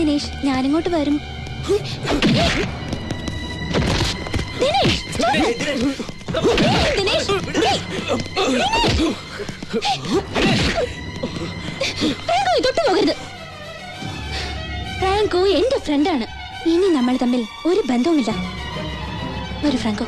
ദിനേശ് ഞാനിങ്ങോട്ട് വരും Dinesh stop it. Dinesh Franco ഇതൊട്ട് പോകരുത് ഫ്രാങ്കോ എന്റെ ഫ്രണ്ടാണ് ഇനി നമ്മൾ തമ്മിൽ ഒരു ബന്ധവുമില്ല ഒരു ഫ്രാങ്കോ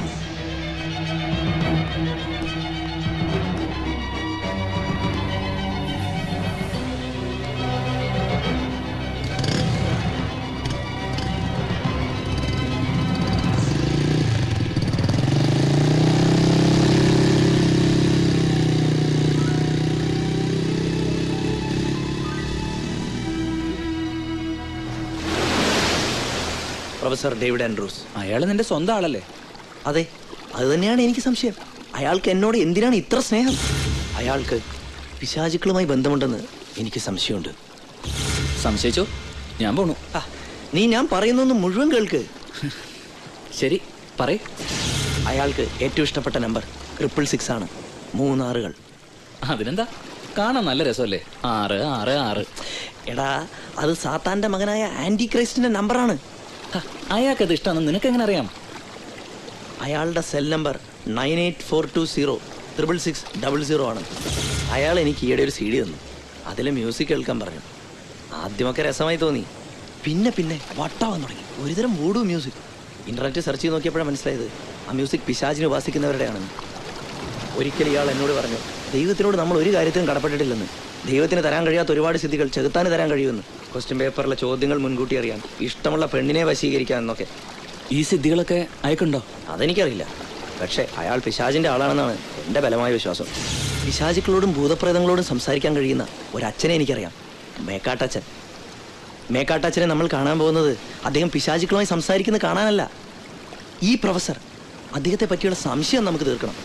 പ്രൊഫസർ ഡേവിഡ് ആൻഡ്രൂസ് അയാൾ നിന്റെ സ്വന്തം ആളല്ലേ അതെ അത് തന്നെയാണ് എനിക്ക് സംശയം അയാൾക്ക് എന്നോട് എന്തിനാണ് ഇത്ര സ്നേഹം അയാൾക്ക് പിശാചുക്കളുമായി ബന്ധമുണ്ടെന്ന് എനിക്ക് സംശയമുണ്ട് സംശയിച്ചോ ഞാൻ പോണു ആ, നീ ഞാൻ പറയുന്നൊന്ന് മുഴുവൻ കേൾക്ക് ശരി പറയ് അയാൾക്ക് ഏറ്റവും ഇഷ്ടപ്പെട്ട നമ്പർ ട്രിപ്പിൾ സിക്സ് ആണ് മൂന്നാറുകൾ അതിനെന്താ കാണാൻ നല്ല രസമല്ലേ ആറ് ആറ് ആറ് എടാ അത് സാത്താന്റെ മകനായ ആന്റി ക്രൈസ്റ്റിന്റെ നമ്പറാണ് ഹ, അയാൾക്കത് ഇഷ്ടമാണെന്ന് നിനക്ക് എങ്ങനെ അറിയാം അയാളുടെ cell number nine eight four two zero triple six double zero ആണ് അയാൾ എനിക്ക് ഈയിടെ ഒരു സി ഡി തന്നു അതിൽ മ്യൂസിക് കേൾക്കാൻ പറഞ്ഞു ആദ്യമൊക്കെ രസമായി തോന്നി പിന്നെ പിന്നെ വട്ടാവാൻ തുടങ്ങി ഒരുതരം മൂഡു മ്യൂസിക് ഇന്റർനെറ്റ് സെർച്ച് ചെയ്ത് നോക്കിയപ്പോഴാണ് മനസ്സിലായത് ആ മ്യൂസിക് പിശാചിനെ ഉപാസിക്കുന്നവരുടെയാണെന്ന് ഒരിക്കൽ ഇയാൾ എന്നോട് പറഞ്ഞു ദൈവത്തിനോട് നമ്മൾ ഒരു കാര്യത്തിനും കടപ്പെട്ടിട്ടില്ലെന്ന് ദൈവത്തിന് തരാൻ കഴിയാത്ത ഒരുപാട് സിദ്ധികൾ ചെകുത്താന് തരാൻ കഴിയുമെന്ന് ക്വസ്റ്റ്യൻ പേപ്പറിലെ ചോദ്യങ്ങൾ മുൻകൂട്ടി അറിയാം ഇഷ്ടമുള്ള പെണ്ണിനെ വശീകരിക്കാം എന്നൊക്കെ ഈ സിദ്ധികളൊക്കെ അയക്കുണ്ടോ അതെനിക്കറിയില്ല പക്ഷേ അയാൾ പിശാചിന്റെ ആളാണെന്നാണ് എൻ്റെ ബലമായ വിശ്വാസം പിശാചുക്കളോടും ഭൂതപ്രേതങ്ങളോടും സംസാരിക്കാൻ കഴിയുന്ന ഒരച്ഛനെ എനിക്കറിയാം മേക്കാട്ടച്ഛൻ മേക്കാട്ടച്ഛനെ നമ്മൾ കാണാൻ പോകുന്നത് അദ്ദേഹം പിശാചുക്കളുമായി സംസാരിക്കുന്നത് കാണാനല്ല ഈ പ്രൊഫസർ അദ്ദേഹത്തെ പറ്റിയുള്ള സംശയം നമുക്ക് തീർക്കണം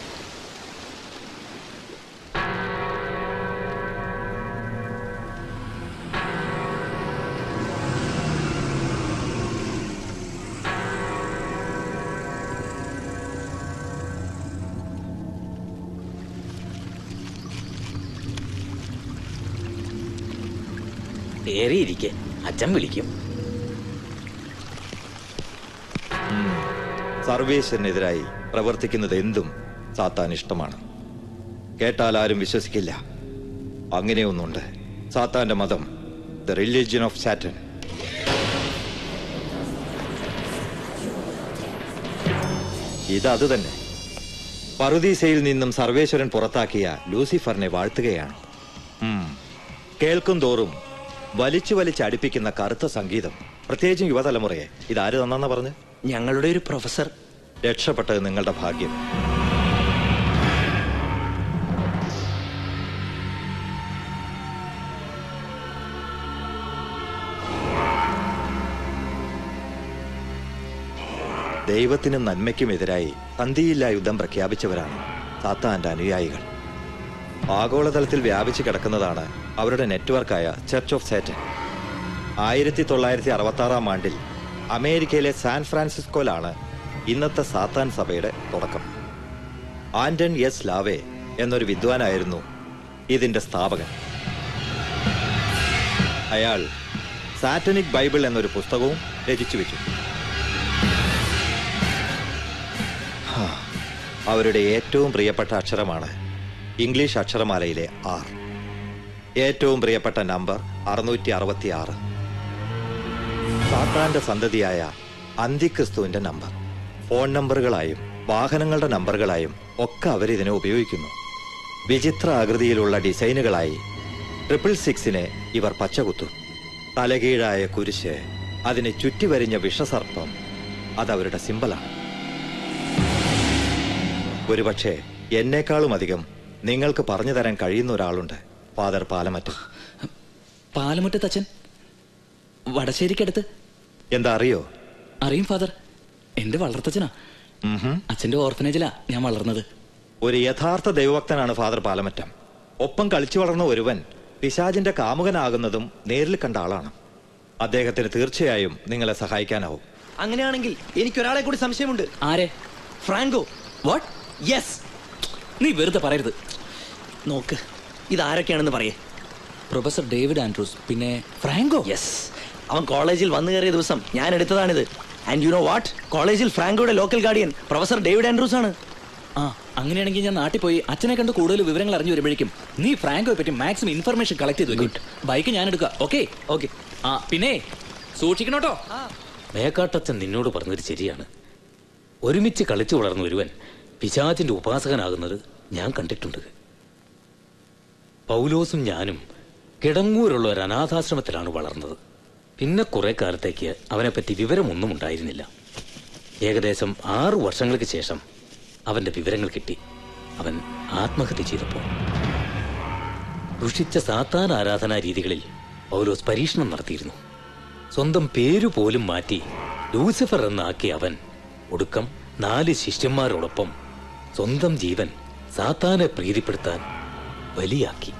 ഏറിയിരിക്കെ അച്ഛൻ വിളിക്കും സർവേശ്വരനെതിരായി പ്രവർത്തിക്കുന്നത് എന്തും സാത്താൻ ഇഷ്ടമാണ് കേട്ടാൽ ആരും വിശ്വസിക്കില്ല അങ്ങനെയൊന്നുണ്ട് സാത്താന്റെ മതം ദ റിലീജിയൻ ഓഫ് സാറ്റൻ ഇതത് തന്നെ പറുദീസയിൽ നിന്നും സർവേശ്വരൻ പുറത്താക്കിയ ലൂസിഫറിനെ വാഴ്ത്തുകയാണ് ഉം. കേൾക്കും തോറും വലിച്ചു വലിച്ചടിപ്പിക്കുന്ന കറുത്ത സംഗീതം പ്രത്യേകിച്ചും യുവതലമുറയെ ഇതാര് തന്നെന്നാ പറഞ്ഞ് ഞങ്ങളുടെ ഒരു പ്രൊഫസർ രക്ഷപ്പെട്ടത് നിങ്ങളുടെ ഭാഗ്യം ദൈവത്തിനും നന്മയ്ക്കുമെതിരായി സന്ധിയില്ല യുദ്ധം പ്രഖ്യാപിച്ചവരാണ് സാത്താന്റെ അനുയായികൾ ആഗോളതലത്തിൽ വ്യാപിച്ചു കിടക്കുന്നതാണ് അവരുടെ നെറ്റ്വർക്കായ ചർച്ച് ഓഫ് സാറ്റൻ ആയിരത്തി തൊള്ളായിരത്തി അറുപത്തി ആറാം ആണ്ടിൽ അമേരിക്കയിലെ സാൻ ഫ്രാൻസിസ്കോയിലാണ് ഇന്നത്തെ സാത്താൻ സഭയുടെ തുടക്കം ആന്റൺ എസ് ലാവെ എന്നൊരു വിദ്വാനായിരുന്നു ഇതിന്റെ സ്ഥാപകൻ അയാൾ സാറ്റനിക് ബൈബിൾ എന്നൊരു പുസ്തകവും രചിച്ചു വെച്ചു ഹാ, അവരുടെ ഏറ്റവും പ്രിയപ്പെട്ട അക്ഷരമാണ് ഇംഗ്ലീഷ് അക്ഷരമാലയിലെ ആർ ഏറ്റവും പ്രിയപ്പെട്ട നമ്പർ അറുന്നൂറ്റി അറുപത്തി ആറ് സാത്താന്റെ സന്തതിയായ അന്തിക്രിസ്തുവിന്റെ നമ്പർ ഫോൺ നമ്പറുകളായും വാഹനങ്ങളുടെ നമ്പറുകളായും ഒക്കെ അവരിതിനെ ഉപയോഗിക്കുന്നു വിചിത്ര ആകൃതിയിലുള്ള ഡിസൈനുകളായി ട്രിപ്പിൾ സിക്സിനെ ഇവർ പച്ചകുത്തും തലകീഴായ കുരിശ് അതിനെ ചുറ്റിവരിഞ്ഞ വിഷസർപ്പം അതവരുടെ സിമ്പലാണ് ഒരുപക്ഷെ എന്നേക്കാളും അധികം നിങ്ങൾക്ക് പറഞ്ഞു തരാൻ കഴിയുന്ന ഒരാളുണ്ട് ഫാദർ പാലമറ്റം പാലമുറ്റത്ത് അച്ഛൻ വടശ്ശേരിക്കടുത്ത് എന്താ അറിയോ അറിയും ഫാദർ എന്റെ വളർത്തച്ഛനാ ഉംഹും. അച്ഛന്റെ ഓർഫനേജിലാ ഞാൻ വളർന്നത് ഒരു യഥാർത്ഥ ദൈവഭക്തനാണ് ഫാദർ പാലമറ്റം ഒപ്പം കളിച്ചു വളർന്ന ഒരുവൻ പിശാജിന്റെ കാമുകനാകുന്നതും നേരിൽ കണ്ട ആളാണ് അദ്ദേഹത്തിന് തീർച്ചയായും നിങ്ങളെ സഹായിക്കാനാവും അങ്ങനെയാണെങ്കിൽ എനിക്കൊരാളെ കൂടി സംശയമുണ്ട് ആരെ ഫ്രാങ്കോ വാട്ട് യെസ് നീ വെറുതെ പറയരുത് നോക്ക് ഇതാരൊക്കെയാണെന്ന് പറയേ പ്രൊഫസർ ഡേവിഡ് ആൻഡ്രൂസ് പിന്നെ ഫ്രാങ്കോ യെസ് അവൻ കോളേജിൽ വന്നു കയറിയ ദിവസം ഞാൻ എടുത്തതാണിത് ആൻഡ് യു നോ വാട്ട് കോളേജിൽ ഫ്രാങ്കോയുടെ local guardian professor David Andrews ആണ് ആ അങ്ങനെയാണെങ്കിൽ ഞാൻ നാട്ടിൽ പോയി അച്ഛനെ കണ്ട് കൂടുതൽ വിവരങ്ങൾ അറിഞ്ഞു വരുമ്പോഴേക്കും നീ ഫ്രാങ്കോയെ പറ്റി മാക്സിമം ഇൻഫർമേഷൻ കളക്ട് ചെയ്ത് വെക്കും ബൈക്ക് ഞാൻ എടുക്കാം ഓക്കെ ഓക്കെ ആ പിന്നെ സൂക്ഷിക്കണോട്ടോ മേക്കാട്ടച്ചൻ നിന്നോട് പറഞ്ഞത് ശരിയാണ് ഒരുമിച്ച് കളിച്ചു വളർന്ന ഒരുവൻ പിശാചിന്റെ ഉപാസകനാകുന്നത് ഞാൻ കണ്ടിട്ടുണ്ട് പൗലോസും ഞാനും കിടങ്ങൂരുള്ള ഒരു അനാഥാശ്രമത്തിലാണ് വളർന്നത് പിന്നെ കുറെ കാലത്തേക്ക് അവനെപ്പറ്റി വിവരമൊന്നും ഉണ്ടായിരുന്നില്ല ഏകദേശം ആറു വർഷങ്ങൾക്ക് ശേഷം അവന്റെ വിവരങ്ങൾ കിട്ടി അവൻ ആത്മഹത്യ ചെയ്തപ്പോൾ ദുഷിച്ച സാത്താൻ ആരാധനാ രീതികളിൽ പൗലോസ് പരീക്ഷണം നടത്തിയിരുന്നു സ്വന്തം പേരു പോലും മാറ്റി ലൂസിഫർ എന്നാക്കിയ അവൻ ഒടുക്കം നാല് ശിഷ്യന്മാരോടൊപ്പം സ്വന്തം ജീവൻ സാത്താനെ പ്രീതിപ്പെടുത്താൻ ബലിയാക്കി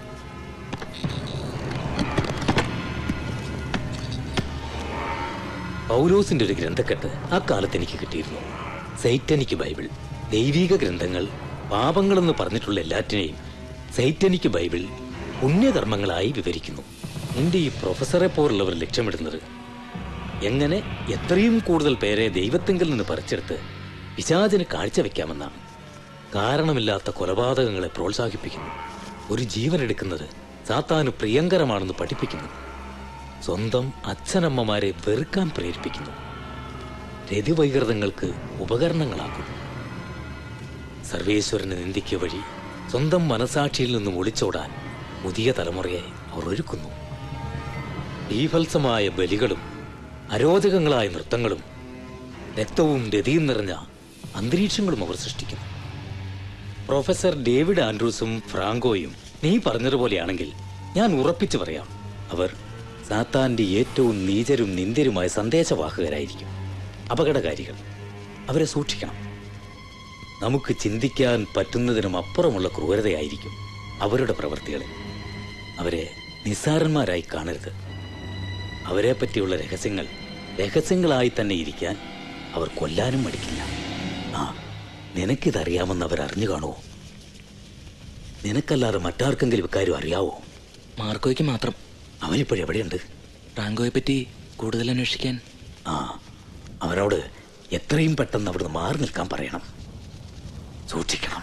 പൗലോസിന്റെ ഒരു ഗ്രന്ഥക്കെട്ട് അക്കാലത്ത് എനിക്ക് കിട്ടിയിരുന്നു സൈറ്റനിക്ക് ബൈബിൾ ദൈവിക ഗ്രന്ഥങ്ങൾ പാപങ്ങളെന്ന് പറഞ്ഞിട്ടുള്ള എല്ലാറ്റിനെയും സൈറ്റനിക്ക് ബൈബിൾ പുണ്യകർമ്മങ്ങളായി വിവരിക്കുന്നു നിന്റെ ഈ പ്രൊഫസറെ പോലുള്ളവർ ലക്ഷ്യമിടുന്നത് എങ്ങനെ എത്രയും കൂടുതൽ പേരെ ദൈവത്തിങ്കിൽ നിന്ന് പറിച്ചെടുത്ത് പിശാചിന് കാഴ്ചവെക്കാമെന്നാണ് കാരണമില്ലാത്ത കൊലപാതകങ്ങളെ പ്രോത്സാഹിപ്പിക്കുന്നു ഒരു ജീവൻ എടുക്കുന്നത് സാത്താന് പ്രിയങ്കരമാണെന്ന് പഠിപ്പിക്കുന്നു സ്വന്തം അച്ഛനമ്മമാരെ വെറുക്കാൻ പ്രേരിപ്പിക്കുന്നു രതിവൈകൃതങ്ങൾക്ക് ഉപകരണങ്ങളാക്കുന്നു സർവേശ്വരനെ നിന്ദിക്കുക വഴി സ്വന്തം മനസാക്ഷിയിൽ നിന്നും ഒളിച്ചോടാൻ പുതിയ തലമുറയെ അവർ ഒരുക്കുന്നു ബീഭത്സമായ ബലികളും അരോചകങ്ങളായ നൃത്തങ്ങളും രക്തവും രതിയും നിറഞ്ഞ അന്തരീക്ഷങ്ങളും അവർ സൃഷ്ടിക്കുന്നു പ്രൊഫസർ ഡേവിഡ് ആൻഡ്രൂസും ഫ്രാങ്കോയും നീ പറഞ്ഞതുപോലെയാണെങ്കിൽ ഞാൻ ഉറപ്പിച്ചു പറയാം അവർ സാത്താന്റെ ഏറ്റവും നീചരും നിന്ദ്യരുമായ സന്ദേശവാഹകരായിരിക്കും അപകടകാരികൾ അവരെ സൂക്ഷിക്കണം നമുക്ക് ചിന്തിക്കാൻ പറ്റുന്നതിനും അപ്പുറമുള്ള ക്രൂരതയായിരിക്കും അവരുടെ പ്രവൃത്തികളിൽ അവരെ നിസ്സാരന്മാരായി കാണരുത് അവരെ പറ്റിയുള്ള രഹസ്യങ്ങൾ രഹസ്യങ്ങളായി തന്നെ ഇരിക്കാൻ അവർ കൊല്ലാനും മടിക്കില്ല ആ നിനക്കിതറിയാമെന്ന് അവർ അറിഞ്ഞു കാണുമോ നിനക്കല്ലാതെ മറ്റാർക്കെങ്കിലും ഇക്കാര്യം അറിയാവോ മാർക്കോയ്ക്ക് മാത്രം അവനിപ്പോഴെവിടെയുണ്ട് ഫ്രാങ്കോയെ പറ്റി കൂടുതൽ അന്വേഷിക്കാൻ ആ അവനോട് എത്രയും പെട്ടെന്ന് അവിടുന്ന് മാറി നിൽക്കാൻ പറയണം സൂക്ഷിക്കണം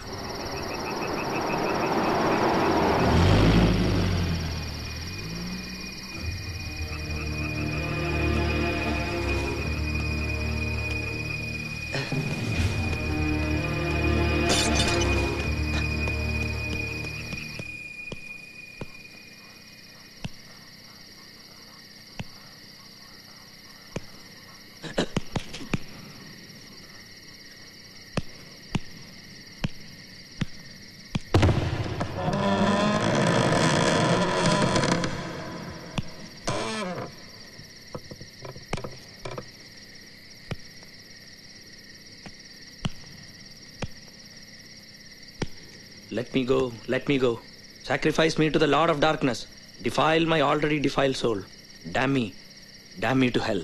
Let me go, let me go. Sacrifice me to the Lord of darkness. Defile my already defiled soul. Damn me, damn me to hell.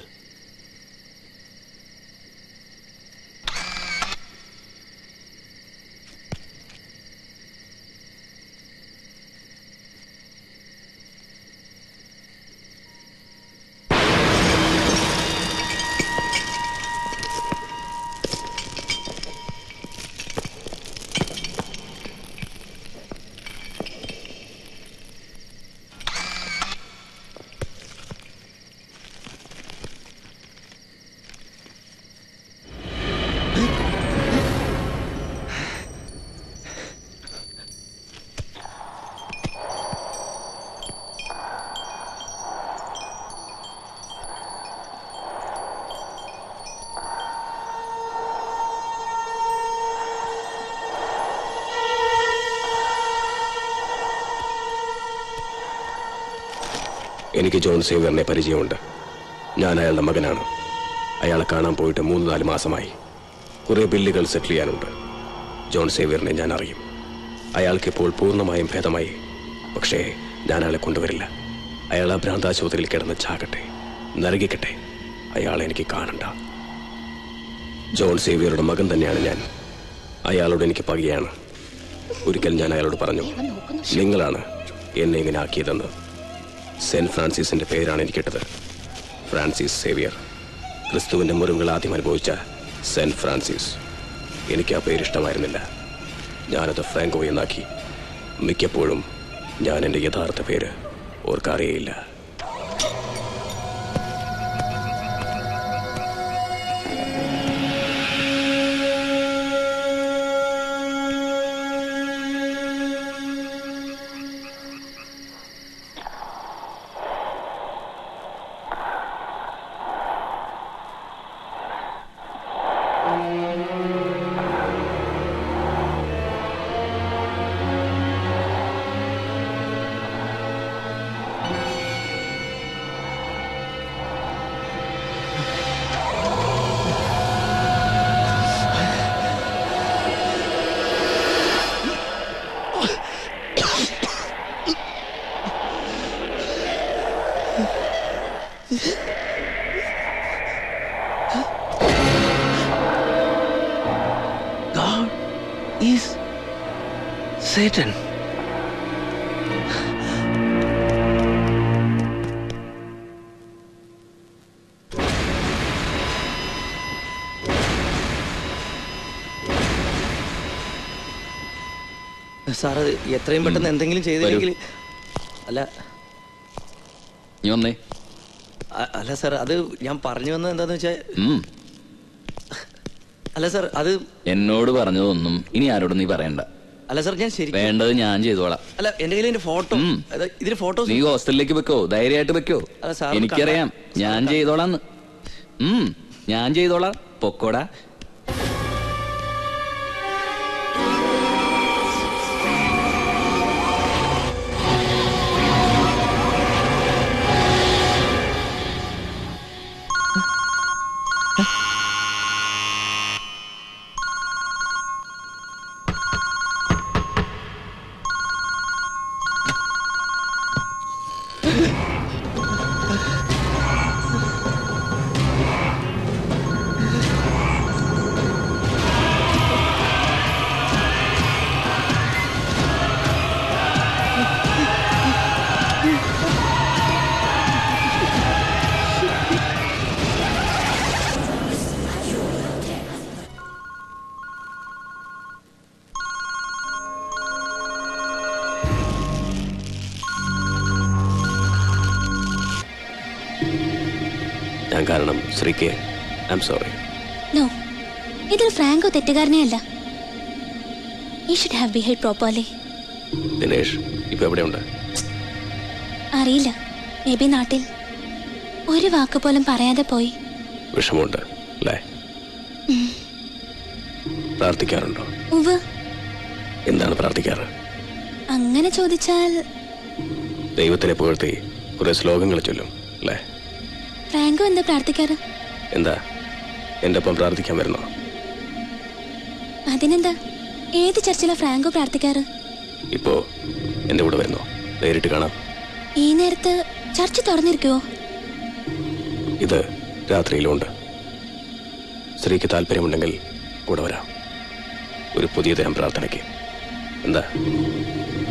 എനിക്ക് ജോൺ സേവ്യറിനെ പരിചയമുണ്ട് ഞാൻ അയാളുടെ മകനാണ് അയാളെ കാണാൻ പോയിട്ട് മൂന്ന് നാല് മാസമായി കുറേ ബില്ലുകൾ സെറ്റിൽ ചെയ്യാനുണ്ട് ജോൺ സേവ്യറിനെ ഞാൻ അറിയും അയാൾക്ക് ഇപ്പോൾ പൂർണ്ണമായും ഭേദമായി പക്ഷേ ഞാൻ അയാളെ കൊണ്ടുവരില്ല അയാൾ ആ ഭ്രാന്താശുപത്രിയിൽ കിടന്ന് ചാകട്ടെ നരകിക്കട്ടെ അയാളെ എനിക്ക് കാണണ്ട ജോൺ സേവ്യറുടെ മകൻ തന്നെയാണ് ഞാൻ അയാളോട് എനിക്ക് പകയാണ് ഒരിക്കൽ ഞാൻ അയാളോട് പറഞ്ഞു നിങ്ങളാണ് എന്നെ ഇങ്ങനെ ആക്കിയതെന്ന് സെന്റ് ഫ്രാൻസിസിന്റെ പേരാണ് എനിക്കിട്ടത് ഫ്രാൻസിസ് സേവിയർ ക്രിസ്തുവിന്റെ മുറിവുകൾ ആദ്യം അനുഭവിച്ച സെന്റ് ഫ്രാൻസിസ് എനിക്ക് ആ പേര് ഇഷ്ടമായിരുന്നില്ല ഞാനത് ഫ്രാങ്കോ എന്നാക്കി മിക്കപ്പോഴും ഞാൻ എൻ്റെ യഥാർത്ഥ പേര് ഓർക്കാറേയില്ല God is Satan. സാർ അത് എത്രയും പെട്ടെന്ന് എന്തെങ്കിലും ചെയ്തില്ലെങ്കിൽ അല്ല നീ വന്നേ അ- അല്ല സാർ അത് ഞാൻ പറഞ്ഞു വന്നത് എന്താന്ന് വെച്ചാൽ ഉം. അല്ല സാർ അത് എന്നോട് പറഞ്ഞതൊന്നും ഇനി ആരോടും നീ പറയണ്ട അല്ല സാർ ഞാൻ ശരി വേണ്ടത് ഞാൻ ചെയ്തോളാം അല്ല എന്റെ കയ്യിൽ എന്റെ ഫോട്ടോ ഉം. ഇതിന് ഫോട്ടോസ് നീ ഹോസ്റ്റലിലേക്ക് വെക്കോ ധൈര്യമായിട്ട് വെക്കോ അല്ല, സാറ് എനിക്കറിയാം കണ്ടാ- ഞാൻ സാറ് ചെയ്തോളാന്ന് ഉം ഞാൻ ചെയ്തോളാം പൊക്കോടാ ഞാൻ കാരണം ശ്രീക്ക് ഐ എം സോറി നോ ഇതിൽ ഫ്രാങ്കോ തെറ്റുകാരനെ അല്ല ഈ should have behave properly Dinesh ഇപ്പൊ എവിടെയുണ്ട് അറിയില്ല മേ ബി നാട്ടിൽ ഒരു വാക്ക് പോലും പറയാതെ പോയി വിഷമമുണ്ട് അല്ലേ പ്രാർത്ഥിക്കാറുണ്ടോ ഉവ് എന്താണ് പ്രാർത്ഥിക്കാറ് അങ്ങനെ ചോദിച്ചാൽ ദൈവത്തിനെ പുകഴ്ത്തി കുറെ ശ്ലോകങ്ങൾ ചൊല്ലും അല്ലേ ഫ്രാങ്കോ എന്താ പ്രാർത്ഥിക്കാറ് എന്താ എൻ്റെ ഒപ്പം പ്രാർത്ഥിക്കാൻ വരുന്നോ അതിനെന്താ ഏത് ചർച്ചിലാ ഫ്രാങ്കോ പ്രാർത്ഥിക്കാറ് ഇപ്പോ എൻ്റെ കൂടെ വരുന്നോ നേരിട്ട് കാണാം ഈ നേരത്ത് ചർച്ച് തുറന്നിരിക്കുവോ ഇത് രാത്രിയിലുണ്ട് സ്ത്രീക്ക് താല്പര്യമുണ്ടെങ്കിൽ കൂടെ വരാം ഒരു പുതിയ തരം പ്രാർത്ഥനയ്ക്ക് എന്താ